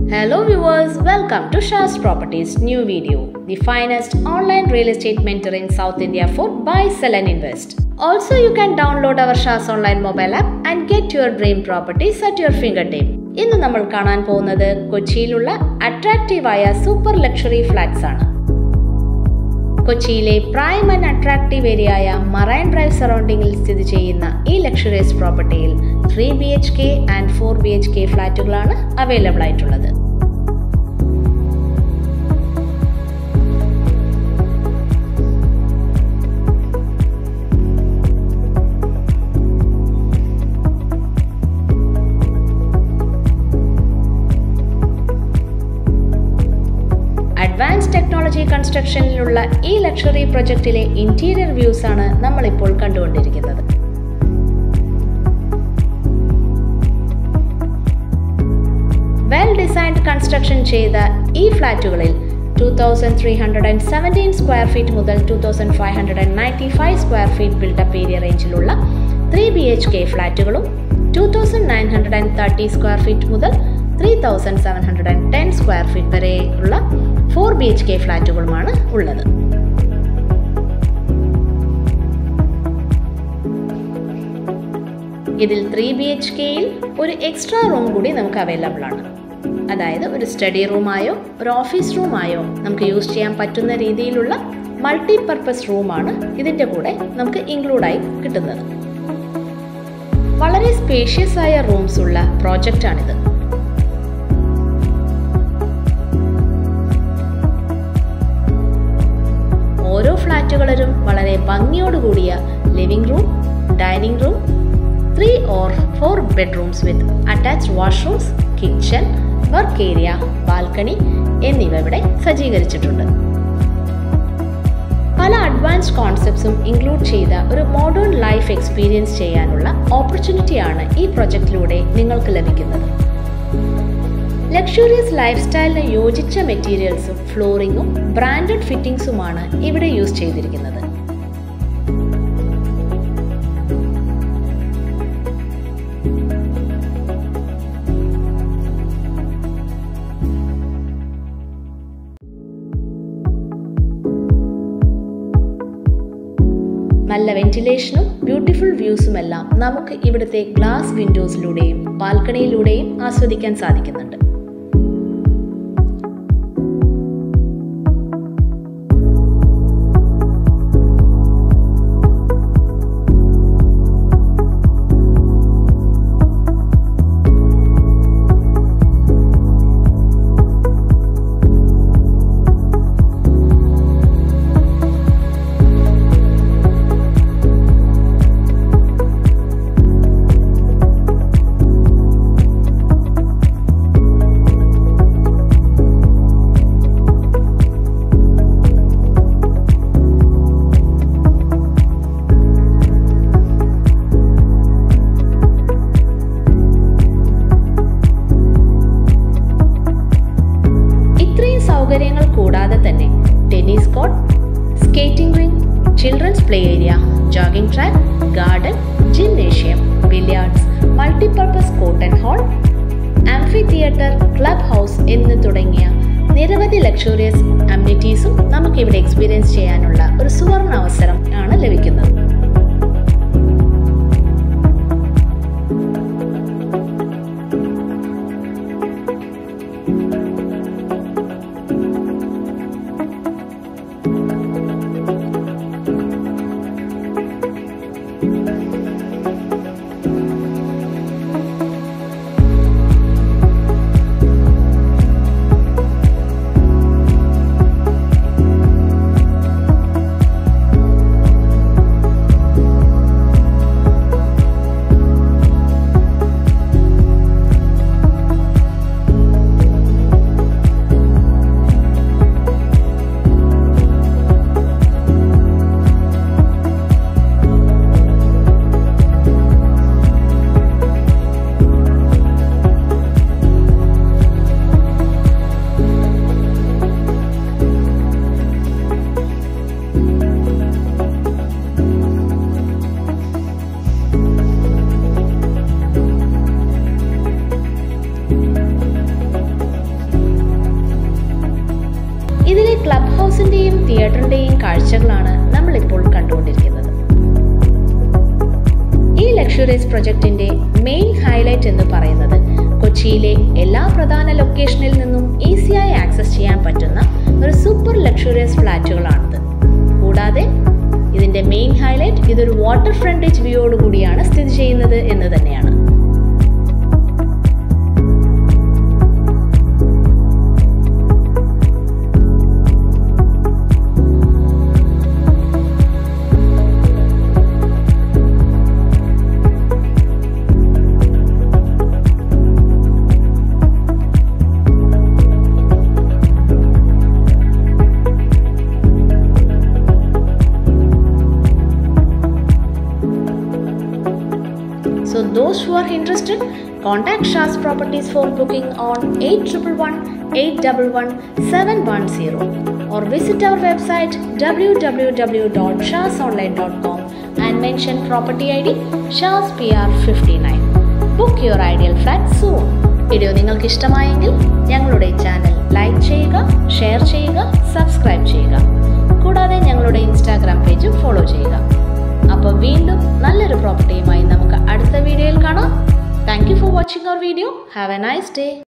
Hello viewers, welcome to Shah's Properties new video, the finest online real estate mentor in South India for buy, sell and invest. Also, you can download our Shah's online mobile app and get your dream properties at your fingertip. ഇന്ന് നമ്മൾ കാണാൻ പോകുന്നത് കൊച്ചിയിലുള്ള അട്രാക്റ്റീവായ super luxury flats ആണ് കൊച്ചിയിലെ prime and attractive ഏരിയയായ Marine Drive സറൗണ്ടിങ്ങിൽ സ്ഥിതി ചെയ്യുന്ന ഈ ലക്ഷറിയസ് പ്രോപ്പർട്ടിയിൽ three B H K and four B H K ഫ്ലാറ്റുകളാണ് അവൈലബിൾ ആയിട്ടുള്ളത് അഡ്വാൻസ് ടെക്നോളജി കൺസ്ട്രക്ഷനിലുള്ള ഈ ലക്ഷറി പ്രൊജക്റ്റിലെ ഇന്റീരിയർ വ്യൂസ് ആണ് നമ്മളിപ്പോൾ കണ്ടുകൊണ്ടിരിക്കുന്നത് വെൽ ഡിസൈൻഡ് കൺസ്ട്രക്ഷൻ ചെയ്ത ഈ ഫ്ലാറ്റുകളിൽ two thousand three hundred and seventeen square feet മുതൽ two thousand five hundred and ninety five square feet buildup area റേഞ്ചിലുള്ള ത്രീ ബി എച്ച് കെ ഫ്ലാറ്റുകളും two thousand nine hundred and thirty square feet മുതൽ three thousand seven hundred and ten square feet വരെയുള്ള four B H K ഫ്ലാറ്റുകളുമാണ് ഉള്ളത് ഇതിൽ three B H കെയിൽ ഒരു extra room കൂടി നമുക്ക് അവൈലബിൾ ആണ് അതായത് ഒരു സ്റ്റഡി റൂമായോ ഒരു ഓഫീസ് റൂമായോ നമുക്ക് യൂസ് ചെയ്യാൻ പറ്റുന്ന രീതിയിലുള്ള മൾട്ടി പർപ്പസ് റൂമാണ് ഇതിൻ്റെ കൂടെ നമുക്ക് ഇൻക്ലൂഡായി കിട്ടുന്നത് വളരെ സ്പേഷ്യസ് ആയ റൂംസ് ഉള്ള പ്രോജക്റ്റാണിത് ഓരോ ഫ്ലാറ്റുകളിലും വളരെ ഭംഗിയോടുകൂടിയ living room dining room three or four bedrooms with attached washrooms kitchen work area balcony എന്നിവ ഇവിടെ സജ്ജീകരിച്ചിട്ടുണ്ട് പല അഡ്വാൻസ്ഡ് കോൺസെപ്റ്റ്സും ഇൻക്ലൂഡ് ചെയ്ത ഒരു മോഡേൺ ലൈഫ് എക്സ്പീരിയൻസ് ചെയ്യാനുള്ള ഓപ്പർച്യൂണിറ്റിയാണ് ഈ പ്രൊജക്റ്റിലൂടെ നിങ്ങൾക്ക് ലഭിക്കുന്നത് ലക്ഷറിയസ് ലൈഫ് സ്റ്റൈലിന് യോജിച്ച മെറ്റീരിയൽസും ഫ്ലോറിങ്ങും ബ്രാൻഡഡ് ഫിറ്റിംഗ്സുമാണ് ഇവിടെ യൂസ് ചെയ്തിരിക്കുന്നത് നല്ല വെന്റിലേഷനും ബ്യൂട്ടിഫുൾ വ്യൂസുമെല്ലാം നമുക്ക് ഇവിടുത്തെ ഗ്ലാസ് വിൻഡോസിലൂടെയും ബാൽക്കണിയിലൂടെയും ആസ്വദിക്കാൻ സാധിക്കുന്നുണ്ട് ഇത്രയും സൗകര്യങ്ങൾ കൂടാതെ തന്നെ tennis court skating ring children's play area jogging track garden gymnasium billiards multipurpose court and hall amphitheatre club house എന്ന് തുടങ്ങിയ നിരവധി ലക്ഷറിയസ് അമ്യൂണിറ്റീസും നമുക്കിവിടെ എക്സ്പീരിയൻസ് ചെയ്യാനുള്ള ഒരു സുവർണ അവസരം ആണ് ലഭിക്കുന്നത് ക്ലബ് ഹൗസിന്റെയും തിയേറ്ററിന്റെയും കാഴ്ചകളാണ് നമ്മളിപ്പോൾ കണ്ടുകൊണ്ടിരിക്കുന്നത് ഈ ലക്ഷറീസ് പ്രൊജക്ടിന്റെ മെയിൻ ഹൈലൈറ്റ് എന്ന് പറയുന്നത് കൊച്ചിയിലെ എല്ലാ പ്രധാന ലൊക്കേഷനിൽ നിന്നും ഈസിയായി ആക്സസ് ചെയ്യാൻ പറ്റുന്ന ഒരു സൂപ്പർ ലക്ഷറിയസ് ഫ്ലാറ്റുകളാണിത് കൂടാതെ ഇതിന്റെ മെയിൻ ഹൈലൈറ്റ് ഇതൊരു വാട്ടർ ഫ്രണ്ടേജ് വ്യൂയോട് കൂടിയാണ് സ്ഥിതി ചെയ്യുന്നത് എന്ന് തന്നെയാണ് So those who are interested, contact Shah's Properties for booking on 8111 811 710 or visit our website www.shahsonline.com and mention property ID Shah's PR59. Book your ideal flat soon. Video നിങ്ങൾക്ക് ഇഷ്ടമായെങ്കിൽ ഞങ്ങളുടെ ചാനൽ ലൈക്ക് ചെയ്യുക ഷെയർ ചെയ്യുക subscribe ചെയ്യുക കൂടാതെ ഞങ്ങളുടെ Instagram പേജും follow ചെയ്യുക അപ്പോൾ വീണ്ടും നല്ലൊരു പ്രോപ്പർട്ടിയുമായി നമുക്ക് അടുത്ത വീഡിയോയിൽ കാണാം thank you for watching our video have a nice day